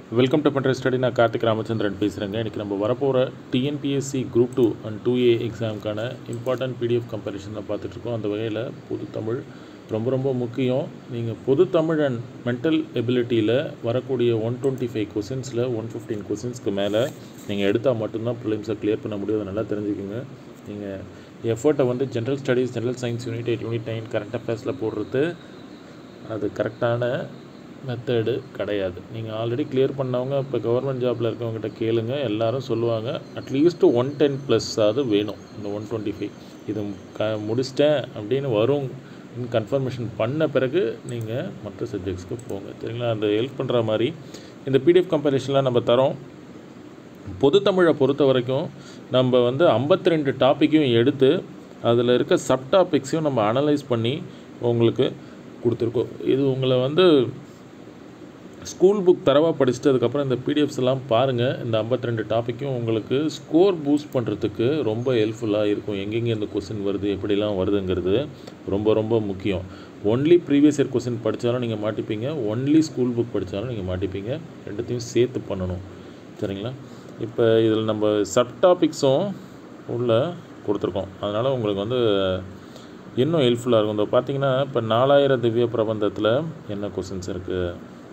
welcome to பண்ற study நான் கார்த்திக் ராமச்சந்திரன் பேசுகிறேங்க இன்றைக்கி நம்ம வரப்போகிற TNPSC group two and two A எக்ஸாமுக்கான இம்பார்ட்டன்ட் பிடிஎஃப் கம்பேரிஷன் தான் பார்த்துட்ருக்கோம் அந்த வகையில் பொது தமிழ் ரொம்ப ரொம்ப முக்கியம் நீங்கள் பொது தமிழ் அண்ட் மென்டல் எபிலிட்டியில் வரக்கூடிய ஒன் டுவெண்ட்டி ஃபைவ் கொஷின்ஸில் ஒன் ஃபிஃப்டீன் கொஷின்ஸ்க்கு மேலே நீங்கள் எடுத்தால் மட்டும்தான் ப்ரிலிம்ஸை கிளியர் பண்ண முடியும் அதை நல்லா தெரிஞ்சுக்கோங்க நீங்கள் எஃபர்ட்டை வந்து general studies general science unit eight unit nine current அஃபேர்ஸில் போடுறது அது கரெக்டான மெத்தடு கிடையாது நீங்கள் ஆல்ரெடி கிளியர் பண்ணவங்க இப்போ கவர்மெண்ட் ஜாப்பில் இருக்கவங்ககிட்ட கேளுங்க எல்லாரும் சொல்லுவாங்க அட்லீஸ்ட் ஒன் டென் ப்ளஸ் அது வேணும் இந்த ஒன் டுவெண்ட்டி ஃபைவ் இது க முடிச்சிட்டேன் அப்படின்னு வரும் கன்ஃபர்மேஷன் பண்ண பிறகு நீங்கள் மற்ற சப்ஜெக்ட்ஸ்க்கு போங்க சரிங்களா அந்த ஹெல்ப் பண்ணுற மாதிரி இந்த பிடிஎஃப் கம்பேரிஷன்லாம் நம்ம தரோம் பொது தமிழை பொறுத்த வரைக்கும் நம்ம வந்து 52 ரெண்டு டாப்பிக்கையும் எடுத்து அதில் இருக்க சப் டாபிக்ஸையும் நம்ம அனலைஸ் பண்ணி உங்களுக்கு கொடுத்துருக்கோம் இது உங்களை வந்து ஸ்கூல் புக் தரவாக படிச்சுட்டு அதுக்கப்புறம் இந்த பிடிஎஃப்ஸ் எல்லாம் பாருங்கள் இந்த 52 ரெண்டு டாப்பிக்கும் உங்களுக்கு ஸ்கோர் பூஸ்ட் பண்ணுறதுக்கு ரொம்ப ஹெல்ப்ஃபுல்லாக இருக்கும் எங்கெங்கே இந்த கொஸ்டின் வருது எப்படிலாம் வருதுங்கிறது ரொம்ப ரொம்ப முக்கியம் ஒன்லி ப்ரீவியஸ் இயர் கொஸ்டின் படித்தாலும் நீங்கள் மாட்டிப்பீங்க ஒன்லி ஸ்கூல் புக் படித்தாலும் நீங்கள் மாட்டிப்பீங்க ரெண்டுத்தையும் சேர்த்து பண்ணணும் சரிங்களா இப்போ இதில் நம்ம சப் டாபிக்ஸும் உள்ளே கொடுத்துருக்கோம் அதனால் உங்களுக்கு வந்து இன்னும் ஹெல்ப்ஃபுல்லாக இருக்கும் இந்த பார்த்தீங்கன்னா இப்போ நாலாயிரம் திவ்ய பிரபந்தத்தில் என்ன கொஸ்டின்ஸ் இருக்குது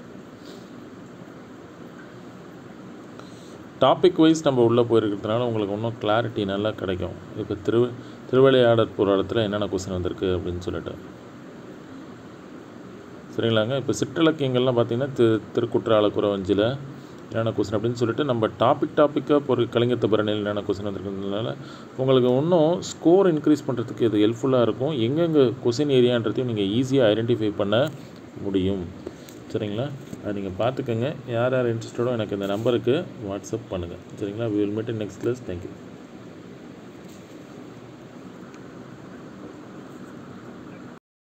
டாபிக் வைஸ் நம்ம உள்ளே போயிருக்கிறதுனால உங்களுக்கு இன்னும் கிளாரிட்டி நல்லா கிடைக்கும் இப்போ திரு திருவிளையாடற் புராணத்தில் என்னென்ன கொஸ்டின் வந்திருக்கு அப்படின்னு சொல்லிட்டு சரிங்களாங்க இப்போ சிற்றிலக்கியங்கள்லாம் பார்த்தீங்கன்னா திரு திருக்குற்றால குறவஞ்சில் என்னென்ன கொஸ்டின் அப்படின்னு சொல்லிட்டு நம்ம டாபிக் டாப்பிக்காக ஒரு கலிங்கத்து பரணியில் என்னென்ன கொஸ்டின் வந்திருக்கிறதுனால உங்களுக்கு இன்னும் ஸ்கோர் இன்க்ரீஸ் பண்ணுறதுக்கு இது ஹெல்ப்ஃபுல்லாக இருக்கும் எங்கெங்கே கொஸ்டின் ஏரியான்றதையும் நீங்கள் ஈஸியாக ஐடென்டிஃபை பண்ண முடியும் சரிங்களா அது நீங்கள் பார்த்துக்கோங்க யார் யார் இன்ட்ரெஸ்டடோ எனக்கு இந்த நம்பருக்கு வாட்ஸ்அப் பண்ணுங்கள் சரிங்களா we will meet in next class thank you